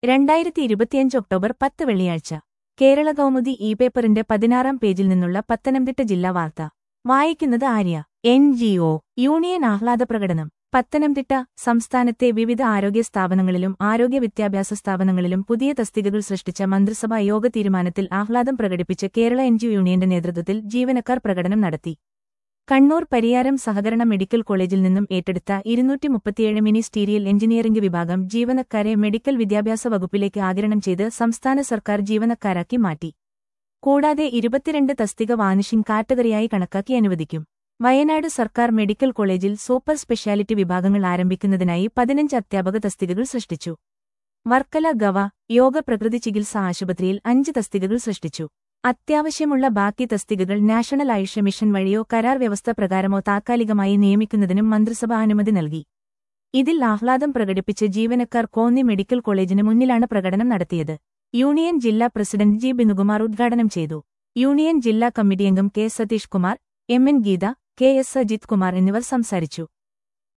രണ്ടായിരത്തി ഇരുപത്തിയഞ്ച് ഒക്ടോബർ പത്ത് വെള്ളിയാഴ്ച കേരള കൗമുദി ഇ പേപ്പറിന്റെ പതിനാറാം പേജിൽ നിന്നുള്ള പത്തനംതിട്ട ജില്ലാ വാർത്ത വായിക്കുന്നത് Arya N G O union ആഹ്ലാദ പ്രകടനം പത്തനംതിട്ട സംസ്ഥാനത്തെ വിവിധ ആരോഗ്യ സ്ഥാപനങ്ങളിലും ആരോഗ്യ വിദ്യാഭ്യാസ സ്ഥാപനങ്ങളിലും പുതിയ തസ്തികകൾ സൃഷ്ടിച്ച മന്ത്രിസഭാ യോഗ തീരുമാനത്തിൽ ആഹ്ലാദം പ്രകടിപ്പിച്ച് കേരള എൻ ജി യൂണിയന്റെ നേതൃത്വത്തിൽ ജീവനക്കാർ പ്രകടനം നടത്തി കണ്ണൂർ പരിയാരം സഹകരണ മെഡിക്കൽ കോളേജിൽ നിന്നും ഏറ്റെടുത്ത ഇരുന്നൂറ്റി മുപ്പത്തിയേഴ് മിനിസ്റ്റീരിയൽ എഞ്ചിനീയറിംഗ് വിഭാഗം ജീവനക്കാരെ മെഡിക്കൽ വിദ്യാഭ്യാസ വകുപ്പിലേക്ക് ആഗിരണം ചെയ്ത് സംസ്ഥാന സർക്കാർ ജീവനക്കാരാക്കി മാറ്റി കൂടാതെ ഇരുപത്തിരണ്ട് തസ്തിക വാനിഷിംഗ് കാറ്റഗറിയായി കണക്കാക്കി അനുവദിക്കും വയനാട് സർക്കാർ മെഡിക്കൽ കോളേജിൽ സൂപ്പർ സ്പെഷ്യാലിറ്റി വിഭാഗങ്ങൾ ആരംഭിക്കുന്നതിനായി പതിനഞ്ച് അധ്യാപക തസ്തികകൾ സൃഷ്ടിച്ചു വർക്കല ഗവ യോഗ പ്രകൃതി ചികിത്സ ആശുപത്രിയിൽ അഞ്ച് തസ്തികകൾ സൃഷ്ടിച്ചു അത്യാവശ്യമുള്ള ബാക്കി തസ്തികകൾ നാഷണൽ ആയുഷ്യ മിഷൻ വഴിയോ കരാർ വ്യവസ്ഥ പ്രകാരമോ താത്കാലികമായി നിയമിക്കുന്നതിനും മന്ത്രിസഭ അനുമതി നൽകി ഇതിൽ ആഹ്ലാദം പ്രകടിപ്പിച്ച് ജീവനക്കാർ കോന്നി മെഡിക്കൽ കോളേജിന് മുന്നിലാണ് പ്രകടനം നടത്തിയത് യൂണിയൻ ജില്ലാ പ്രസിഡന്റ് ജി ബിനുകുമാർ ഉദ്ഘാടനം ചെയ്തു യൂണിയൻ ജില്ലാ കമ്മിറ്റി അംഗം K Satheesh Kumar M N Geetha K S Ajith Kumar എന്നിവർ സംസാരിച്ചു